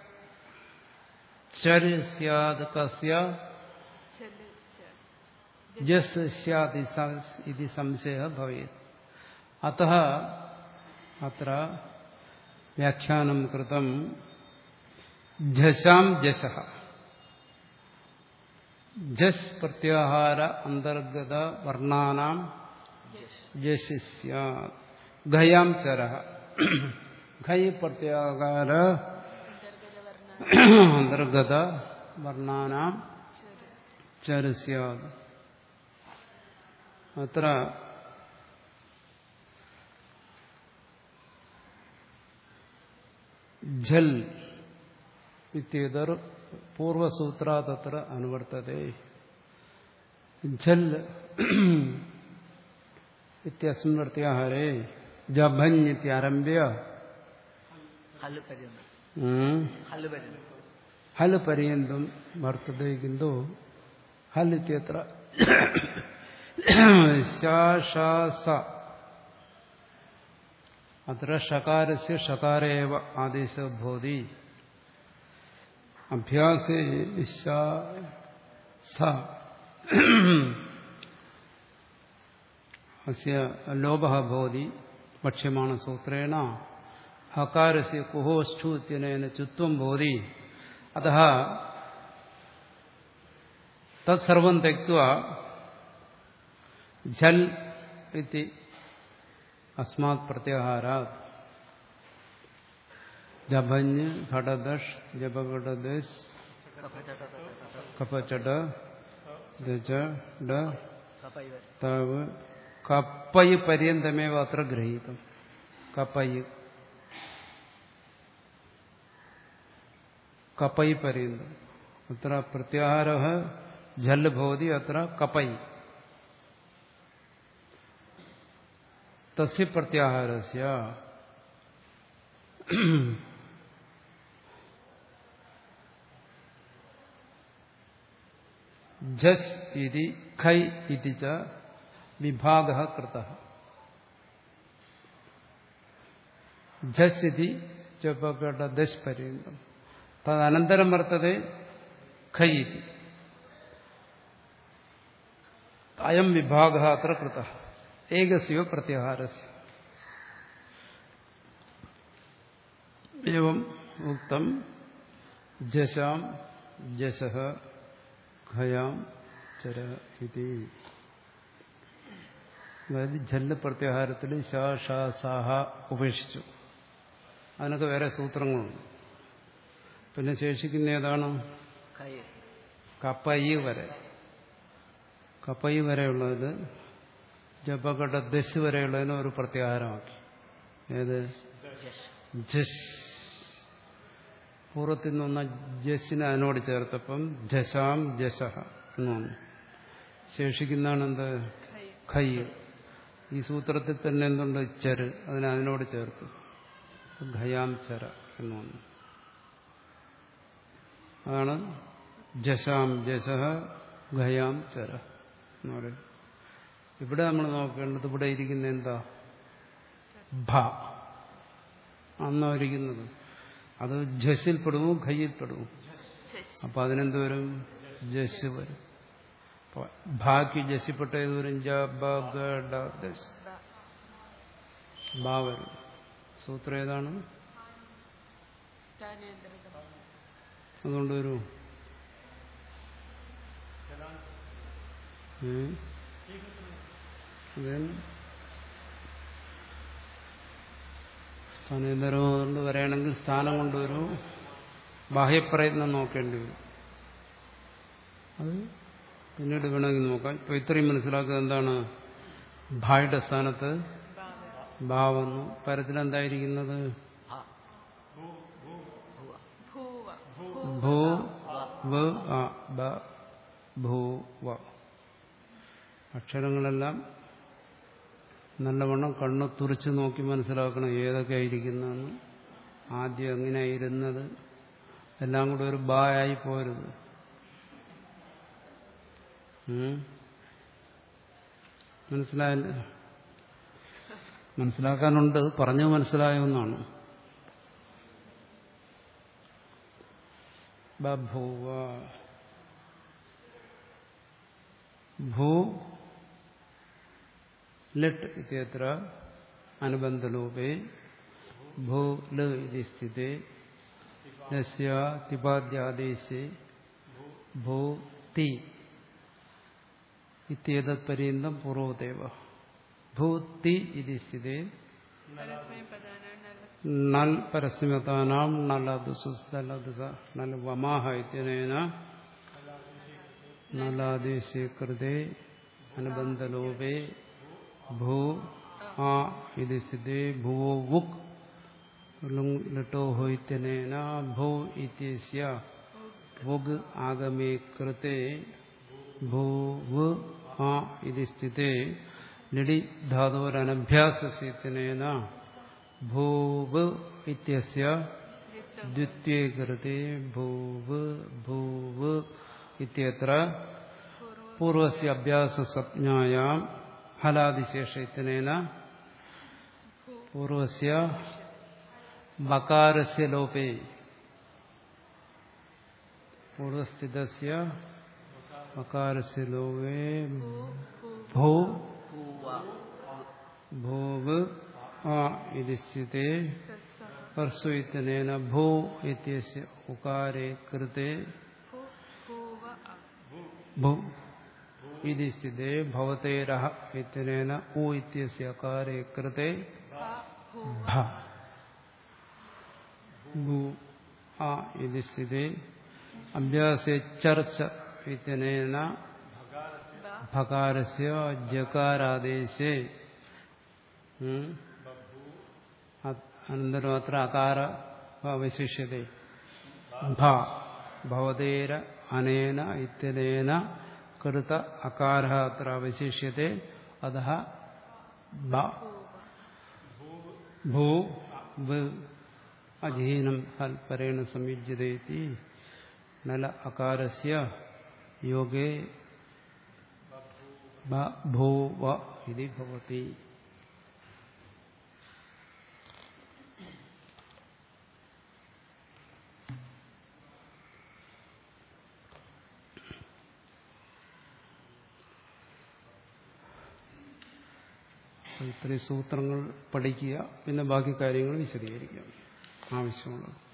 ചര് സ്യാത് കസ്യ ചല് ച ജസ് സ്യാത് ഇതി സംശയ ഭവേത് അतः അത്ര വ്യാഖ്യാനം കൃതം ജശാം ജശഃ ജസ് പ്രത്യാഹാര അന്തർഗത വർണ്ണാനാം ജസ് സ്യാത് ഘയാം ചരഃ ഘൈ പ്രത്യാഹാര അന്തർഗത വർണ്ണാനാം ചര് സ്യാത് അത്ര ഝൽ ഇത്യേതർ പൂർവസൂത്രാ തത്ര അനുവർത്തത്തെ ഝൽ ഇത്യസ്മിൻ പ്രത്യാഹാരേ ജഭഞ്ഞിത്യാരംഭ്യ ഹല് പര്യന്തം ഉം, ഹല് പര്യന്തം ഹൽ പര്യന്തം വർത്തത്തെ കിന്തു ഹൽ ഇത്യത്ര ശാശാസ അത്ര ഷകാരസ്യ ഷകാരേവ ആദേശ ഭവതി അഭ്യാസേ ശാ സ അസ്യ ലോഭः ഭവതി വക്ഷ്യമാണ് സൂത്രേണ ഹകാരസ്യ കുഹോഷ്ഠു ഇത്യനേന ചുത്വം ഭവതി അതः തത്സർവം त्यक्त्वा झल इति अस्मात् प्रत्याहारात् जभञ् घटदश जपघटदेश കഫചട कपचट दच ड കപ്പൈ വരെ താവ് കപ്പൈ പര്യന്തമേവ അത്ര ഗ്രഹീതം കപ്പൈ കപ്പൈ പര്യന്തം അത്ര പ്രത്യാഹാര ജല് ഭവതി അത്ര കപ്പൈ തസ്യ പ്രത്യാഹാരസ്യ ജസ് ഇതി ഖൈ ഇതി ച വിഭാഗ കൃത ജസ് ഇതി ചപ്പക്കേട്ട ദശ് പര്യന്തം തദനന്തരം വർത്തതെ ഖൈ ഇതി അയം വിഭാഗ അത്ര കൃത ഏകസ്യ പ്രത്യാഹാരസ്യ एवं उक्तम जशाम जशः ഖയാം ചര ഇതി അതായത് ജല്ല പ്രത്യാഹാരത്തിൽ ഷാ ഷാ സാഹ ഉപേക്ഷിച്ചു അതിനൊക്കെ വേറെ സൂത്രങ്ങളുണ്ട് പിന്നെ ശേഷിക്കുന്ന ഏതാണ് കൈ കപ്പൈ വരെ കപ്പൈ വരെയുള്ളതിൽ ജപകട ദശ് വരെയുള്ളതിന് ഒരു പ്രത്യാഹാരമാക്കി ഏത് ജഷ് ജസ് പൂർവ്വത്തിൽ നിന്ന് വന്ന ജസ്സിനെ അതിനോട് ചേർത്തപ്പം ജശാം ജശഹ എന്ന് വന്നു ശേഷിക്കുന്നതാണ് എന്ത് ഖൈ ഈ സൂത്രത്തിൽ തന്നെ എന്തുണ്ട് ചര് അതിനെ അതിനോട് ചേർത്ത് ഖയാം ചര എന്ന് വന്നു അതാണ് ജശാം ജശഹ ഖയാം ചര എന്ന് പറയുന്നത് ഇവിടെ നമ്മൾ നോക്കേണ്ടത് ഇവിടെ ഇരിക്കുന്ന എന്താ ഭ അന്നാ ഇരിക്കുന്നത് അത് ജസിൽ പെടുമോ ഖയ്യിൽ പെടുമോ അപ്പൊ അതിനെന്ത് വരും ജസ് വരും അപ്പൊ ഭാക്ക് ജസിപ്പെട്ട ഏത് വരും ജ ബ ഗ ഡ ദസ് ബാ വരും സൂത്രം ഏതാണ് സ്ഥാനാന്തരിതം അതുകൊണ്ട് വരൂ സ്ഥാനേതരം കൊണ്ട് വരികയാണെങ്കിൽ സ്ഥാനം കൊണ്ടുവരൂ ബാഹ്യപ്രയത്നം നോക്കേണ്ടി വരും അത് പിന്നീട് വേണമെങ്കിൽ നോക്കാം ഇപ്പൊ ഇത്രയും മനസ്സിലാക്കുക എന്താണ് ഭായുടെ സ്ഥാനത്ത് ഭാവെന്നു പരത്തിലെന്തായിരിക്കുന്നത് ഭ ഭുവ ഭൂവ ഭൂ വ് ആ ബ ഭൂ വ അക്ഷരങ്ങളെല്ലാം നല്ലവണ്ണം കണ്ണു തുറച്ച് നോക്കി മനസ്സിലാക്കണം ഏതൊക്കെ ആയിരിക്കുന്നതെന്ന് ആദ്യം എങ്ങനെയായിരുന്നത് എല്ലാം കൂടെ ഒരു ബാ ആയി പോരുത് ഉം? മനസ്സിലായില്ല മനസ്സിലാക്കാനുണ്ട് പറഞ്ഞു മനസ്സിലായ ഒന്നാണ് ബഭൂവ ഭൂ ലിട്ട് ഇത്യത്ര അനുബന്ധലോപേ ഭൂ ല ഇതി സ്ഥിതേ യസ്യ തിപാദ്യാദേശേ ഭൂ തി ഇത്യേതത് പര്യന്തം പൂർവദേവ ഭൂതി ഇതി സ്ഥിതേ പരസ്മൈപദാനാണ് നൽ പരസ്യമതാനാം നലദുസുസ്തലദുസ നൽ വമാഹ ഇത്യനേന നലാദേശേ കൃതേ അനുബന്ധലോപേ ഭൂ ആ ഇത് സ്ഥിതേ ഭുവോ വുക് ലുങ് ലട്ടോഹോ ഇത്യനേന ഭൂ ഇത്യസ്യ വുഗ് ആഗമേ കൃതേ ഭൂവ് ആ ഇത് സ്ഥിതേ ലിഡി ധാതോരനഭ്യാസസ്യത്തിനേന ഭൂവ് ഇത്യസ്യ ദ്വിത്വേ കൃതേ ഭൂവ് ഭൂവ് ഇത്യത്ര പൂർവസ്യ അഭ്യാസസജ്ഞായാം ഹലാദിശേഷത്തിനേന പൂർവസ്യ ബകാരസ്യ ലോപേ പൂർവസ്ഥിതസ്യ ബകാരസ്യ ലോപേ ഭൂ ഭൂവ ഭൂവ് ആ ഇതി സ്ഥിതേ പർസു ഇത്യനേന ഭൂ ഇത്യസ്യ ഉകാരേ കൃതേ ഭൂവ അ. ഭൂ ഇതി സ്ഥിതേ ഭവതേരഹ ഇത്യനേന ഉ ഇത്യസ്യ അകാരേ കൃതേ ഭ ഭൂ ആ ഇതി സ്ഥിതേ അഭ്യാസേ ചർച്ച ഇത്യനേന ബ ഭകാരസ്യ ജകാരാദേശേ ഉം, അത് അനന്തരം അത്ര അകാര അവശിഷ്യത ഭ ഭവതേര അനേന ഇത്യനേന കൃത അകാര അത്ര അവശിഷ്യത്തെ അത ബ ഭൂ വ് അധീനം ഹൽപരേണ സംയുജ്യതേതി നല അകാരസ്യ യോഗേ ബ- ഭൂവ ഇതി ഭവതി ഇത്രയും സൂത്രങ്ങൾ പഠിക്കുക പിന്നെ ബാക്കി കാര്യങ്ങൾ വിശദീകരിക്കാം ആവശ്യമുള്ളത്